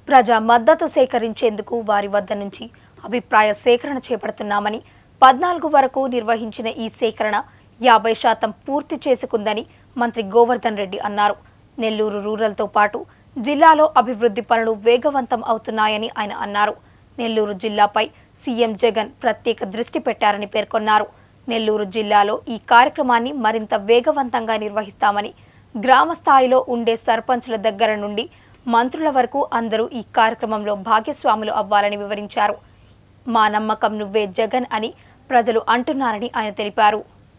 ప్రజా మద్దతు సేకరించేందుకు వారి వద్ద నుంచి అభిప్రాయ సేకరణ చేపడుతున్నామని పద్నాలుగు వరకు నిర్వహించిన ఈ సేకరణ యాభై శాతం పూర్తి చేసుకుందని మంత్రి గోవర్ధన్ రెడ్డి అన్నారు నెల్లూరు రూరల్తో పాటు జిల్లాలో అభివృద్ధి పనులు వేగవంతం అవుతున్నాయని ఆయన అన్నారు నెల్లూరు జిల్లాపై సీఎం జగన్ ప్రత్యేక దృష్టి పెట్టారని పేర్కొన్నారు నెల్లూరు జిల్లాలో ఈ కార్యక్రమాన్ని మరింత వేగవంతంగా నిర్వహిస్తామని గ్రామ స్థాయిలో ఉండే సర్పంచుల దగ్గర నుండి మంత్రుల వరకు అందరూ ఈ కార్యక్రమంలో భాగస్వాములు అవ్వాలని వివరించారు మా నమ్మకం నువ్వే జగన్ అని ప్రజలు అంటున్నారని ఆయన తెలిపారు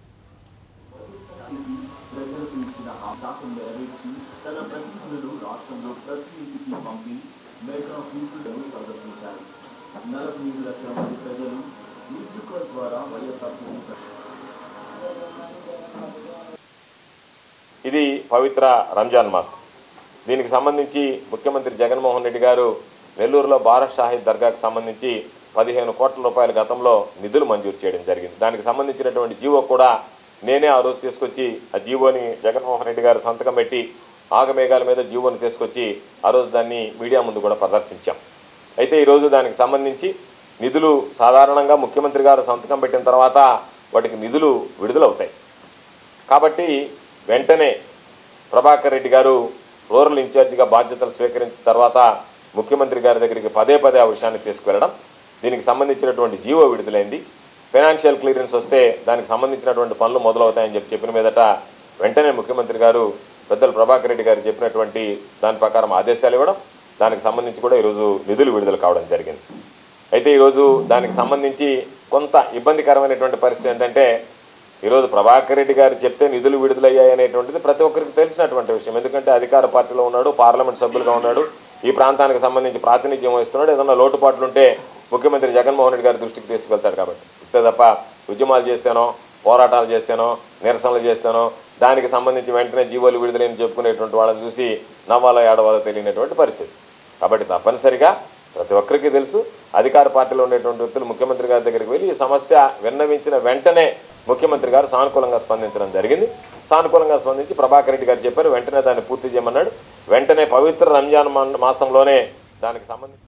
ప్రజలకు ఇచ్చిన హామీ నెరవేర్చి తన ప్రతినిధులు రాష్ట్రంలో ప్రతి ఇంటికి పంపి మెగా పీపుల్ డెమో ప్రదర్శించారు నలభై ఐదు లక్షల మంది ప్రజలు మిస్డ్ కాల్ ద్వారా వైఎస్ఆర్ ఇది పవిత్ర రంజాన్ మాసం దీనికి సంబంధించి ముఖ్యమంత్రి జగన్మోహన్ రెడ్డి గారు నెల్లూరులో భారత్ షాహిద్ దర్గాకు సంబంధించి పదిహేను కోట్ల రూపాయల గతంలో నిధులు మంజూరు చేయడం జరిగింది దానికి సంబంధించినటువంటి జీవో కూడా నేనే ఆ రోజు తీసుకొచ్చి ఆ జీవోని జగన్మోహన్ రెడ్డి గారు సంతకం పెట్టి ఆగమేఘాల మీద జీవోని తీసుకొచ్చి ఆ రోజు దాన్ని మీడియా ముందు కూడా ప్రదర్శించాం అయితే ఈరోజు దానికి సంబంధించి నిధులు సాధారణంగా ముఖ్యమంత్రి గారు సంతకం పెట్టిన తర్వాత వాటికి నిధులు విడుదలవుతాయి కాబట్టి వెంటనే ప్రభాకర్ రెడ్డి గారు రూరల్ ఇన్ఛార్జిగా బాధ్యతలు స్వీకరించిన తర్వాత ముఖ్యమంత్రి గారి దగ్గరికి పదే పదే ఆ విషయాన్ని తీసుకువెళ్ళడం దీనికి సంబంధించినటువంటి జీవో విడుదలైంది ఫైనాన్షియల్ క్లియరెన్స్ వస్తే దానికి సంబంధించినటువంటి పనులు మొదలవుతాయని చెప్పి చెప్పిన మీదట వెంటనే ముఖ్యమంత్రి గారు పెద్దలు ప్రభాకర్ రెడ్డి గారు చెప్పినటువంటి దాని ప్రకారం ఆదేశాలు ఇవ్వడం దానికి సంబంధించి కూడా ఈరోజు నిధులు విడుదల కావడం జరిగింది అయితే ఈరోజు దానికి సంబంధించి కొంత ఇబ్బందికరమైనటువంటి పరిస్థితి ఏంటంటే ఈరోజు ప్రభాకర్ రెడ్డి గారు చెప్తే నిధులు విడుదలయ్యాయి అనేటువంటిది ప్రతి ఒక్కరికి తెలిసినటువంటి విషయం ఎందుకంటే అధికార పార్టీలో ఉన్నాడు పార్లమెంట్ సభ్యులుగా ఉన్నాడు ఈ ప్రాంతానికి సంబంధించి ప్రాతినిధ్యం వహిస్తున్నాడు ఏదన్నా లోటుపాట్లు ఉంటే ముఖ్యమంత్రి జగన్మోహన్ రెడ్డి గారి దృష్టికి తీసుకెళ్తాడు కాబట్టి అంతే తప్ప ఉద్యమాలు చేస్తేనో పోరాటాలు చేస్తేనో నిరసనలు చేస్తేనో దానికి సంబంధించి వెంటనే జీవోలు విడుదలని చెప్పుకునేటువంటి వాళ్ళని చూసి నవ్వాలో ఏడవాలో తెలియనటువంటి పరిస్థితి కాబట్టి తప్పనిసరిగా ప్రతి ఒక్కరికి తెలుసు అధికార పార్టీలో ఉండేటువంటి వ్యక్తులు ముఖ్యమంత్రి గారి దగ్గరికి వెళ్ళి ఈ సమస్య విన్నవించిన వెంటనే ముఖ్యమంత్రి గారు సానుకూలంగా స్పందించడం జరిగింది సానుకూలంగా స్పందించి ప్రభాకర్ రెడ్డి గారు చెప్పారు వెంటనే దాన్ని పూర్తి చేయమన్నాడు వెంటనే పవిత్ర రంజాన్ మా- మాసంలోనే దానికి సంబంధించి